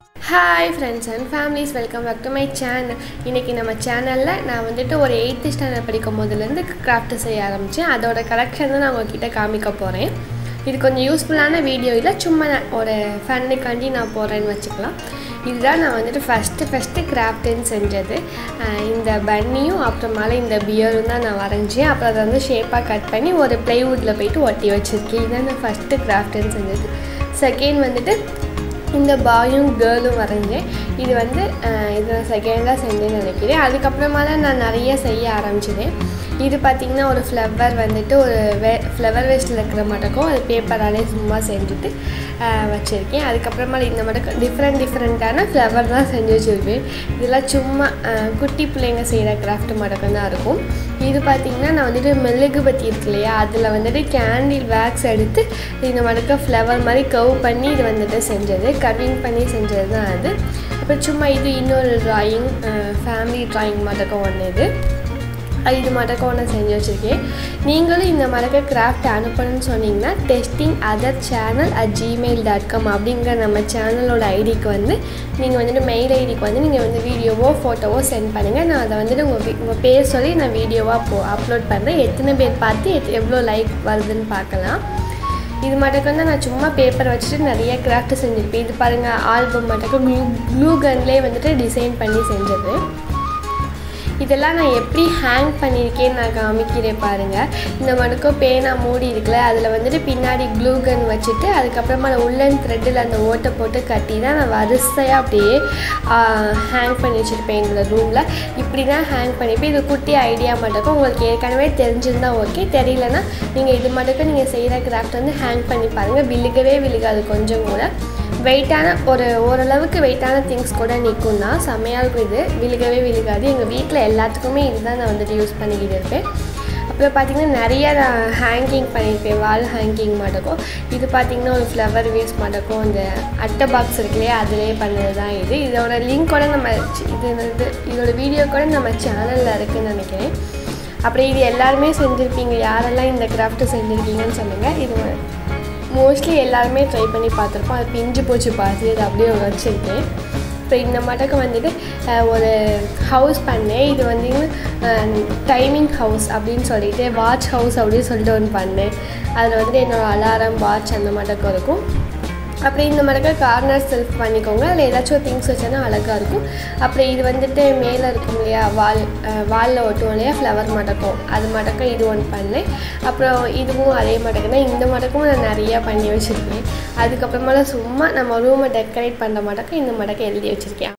hi friends and families welcome back to my channel இன்றைக்கி நம்ம சேனலில் நான் வந்துட்டு ஒரு எயித்து ஸ்டாண்டர்ட் படிக்கும் போதுலேருந்து கிராஃப்ட் செய்ய ஆரம்பித்தேன் அதோட கலெக்ஷன் தான் நான் உங்ககிட்ட காமிக்க போகிறேன் இது கொஞ்சம் யூஸ்ஃபுல்லான வீடியோ இல்லை சும்மா நான் ஒரு ஃபன்னுக்காண்டி நான் போகிறேன்னு வச்சுக்கலாம் இதுதான் நான் வந்துட்டு ஃபஸ்ட்டு ஃபஸ்ட்டு கிராஃப்ட்டுன்னு செஞ்சது அஹ் இந்த பன்னியும் அப்புறமால இந்த பியரும் தான் நான் வரைஞ்சேன் அப்புறம் அதை வந்து ஷேப்பாக கட் பண்ணி ஒரு ப்ளைவுட்டில் போயிட்டு ஒட்டி வச்சுருக்கேன் இதுதான் நான் ஃபஸ்ட்டு கிராஃப்ட்டுன்னு செஞ்சது செகண்ட் வந்துட்டு இந்த பாயும் கேர்ளும் வரைஞ்சேன் இது வந்து அஹ், இது நான் செகண்டாக செஞ்சேன்னு நினைக்கிறேன் அதுக்கப்புறமால நான் நிறைய செய்ய ஆரம்பிச்சிட்டேன் இது பார்த்திங்கன்னா ஒரு ஃப்ளவர் வந்துட்டு ஒரு வே ஃப்ளவர் வேஸ்ட்டில் இருக்கிற மடக்கும் அது பேப்பராலே சும்மா செஞ்சுட்டு அஹ், வச்சுருக்கேன் அதுக்கப்புறமா இந்த மடக்கு டிஃப்ரெண்ட் டிஃப்ரெண்ட்டான ஃப்ளவர் தான் செஞ்சு வச்சுருப்பேன் இதெல்லாம் சும்மா அஹ், குட்டி பிள்ளைங்க செய்கிற கிராஃப்ட் மடக்கம் தான் இருக்கும் இது பார்த்திங்கன்னா நான் வந்துட்டு மெழுகுபத்தி இருக்கு இல்லையா அதில் வந்துட்டு கேண்டில் வேக்ஸ் எடுத்து இந்த மடக்க ஃப்ளவர் மாதிரி கவ் பண்ணி இது வந்துட்டு செஞ்சது கர்விங் பண்ணி செஞ்சது தான் அது அப்புறம் சும்மா இது இன்னொரு ட்ராயிங் ஃபேமிலி ட்ராயிங் மடக்கம் ஒன்று இது அது இது மடக்கம் ஒன்று செஞ்சு வச்சுருக்கேன் நீங்களும் இந்த மடக்க கிராஃப்ட் அனுப்பணும்னு சொன்னீங்கன்னா testing other channel at Gmail dot com அப்படிங்கிற நம்ம சேனலோட ஐடிக்கு வந்து நீங்கள் வந்துட்டு மெயில் ஐடிக்கு வந்து நீங்கள் வந்து வீடியோவோ ஃபோட்டோவோ சென்ட் பண்ணுங்கள் நான் அதை வந்துட்டு உங்கள் உங்கள் பேர் சொல்லி நான் வீடியோவாக போ அப்லோட் பண்ணுறேன் எத்தனை பேர் பார்த்து எத் எவ்வளோ லைக் வருதுன்னு பார்க்கலாம் இது மட்டும் தான் நான் சும்மா பேப்பர் வச்சுட்டு நிறைய கிராஃப்ட் செஞ்சுருப்பேன் இது பாருங்கள் ஆல்பம் மட்டும் க்ளூ க்ளூ கன்லேயே வந்துட்டு டிசைன் பண்ணி செஞ்சது இதெல்லாம் நான் எப்படி ஹேங் பண்ணியிருக்கேன்னு நான் காமிக்கிறேன் பாருங்கள் இந்த மடுக்கும் பேனா மூடி இருக்குல்ல அதில் வந்துட்டு பின்னாடி க்ளூ கன் வச்சுட்டு அதுக்கப்புறமா அந்த உள்ளன் த்ரெட்டில் அந்த ஓட்டை போட்டு கட்டி தான் நான் வரிசையாக அப்படியே ஹேங் பண்ணி வச்சுருப்பேன் என்னோட ரூமில் இப்படி தான் ஹேங் பண்ணிப்பேன் இது குட்டி ஐடியா மட்டுக்கும் உங்களுக்கு ஏற்கனவே தெரிஞ்சிருந்தா ஓகே தெரியலனா நீங்கள் இது மட்டுக்கும் நீங்கள் செய்கிற கிராஃப்ட் வந்து ஹேங் பண்ணி பாருங்கள் விழுகவே விழுகாது கொஞ்சம் கூட வெயிட்டான ஒரு ஓரளவுக்கு வெயிட்டான திங்ஸ் கூட நிற்கும் தான் செம்மையாக இருக்கும் இது விழுகவே விழுகாது எங்கள் வீட்டில் எல்லாத்துக்குமே இதுதான் நான் வந்துட்டு யூஸ் பண்ணிக்கிட்டு இருப்பேன் அப்புறம் பார்த்திங்கன்னா நிறைய நான் ஹேங்கிங் பண்ணியிருப்பேன் வால் ஹேங்கிங் மாட்டக்கும் இது பார்த்திங்கன்னா ஒரு ஃப்ளவர் வேஸ் மாட்டக்கும் இந்த அட்டை பாக்ஸ் இருக்கு இல்லையா அதிலே பண்ணது தான் இது இதோட லிங்க் கூட நம்ம சி- இது இது இதோட வீடியோ கூட நம்ம சேனலில் இருக்குதுன்னு நினைக்கிறேன் அப்புறம் இது எல்லாருமே செஞ்சுருப்பீங்க யாரெல்லாம் இந்த கிராஃப்ட்டு செஞ்சுருக்கீங்கன்னு சொல்லுங்கள் இது மோஸ்ட்லி எல்லாருமே ட்ரை பண்ணி பார்த்துருப்போம் அது பிஞ்சு போச்சு பார்த்து இது அப்படியே வச்சுருக்கேன் இப்போ இந்த மடக்கு வந்துட்டு அஹ், ஒரு ஹவுஸ் பண்ணேன் இது வந்து டைமிங் ஹவுஸ் அப்படின்னு சொல்லிட்டு வாட்ச் ஹவுஸ் அப்படின்னு சொல்லிட்டு ஒன்று பண்ணேன் அதில் வந்துட்டு என்னோடய அலாரம் வாட்ச் அந்த மடக்கம் இருக்கும் அப்புறம் இந்த மடக்க கார்னர் செல்ஃப் பண்ணிக்கோங்க அதில் ஏதாச்சும் திங்ஸ் வச்சோன்னா அழகாக இருக்கும் அப்புறம் இது வந்துட்டு மேலே இருக்கும் இல்லையா வால் வாலில் ஒட்டுவோம் இல்லையா ஃப்ளவர் மடக்கம் அது மடக்கம் இது ஒன்று பண்ணேன் அப்புறம் இதுவும் அதே மடக்கம் தான் இந்த மடக்கும் நான் நிறையா பண்ணி வச்சுருக்கேன் அதுக்கப்புறமா சும்மா நம்ம ரூமை டெக்கரேட் பண்ணுற மடக்கம் இந்த மடக்கம் எழுதி வச்சுருக்கேன்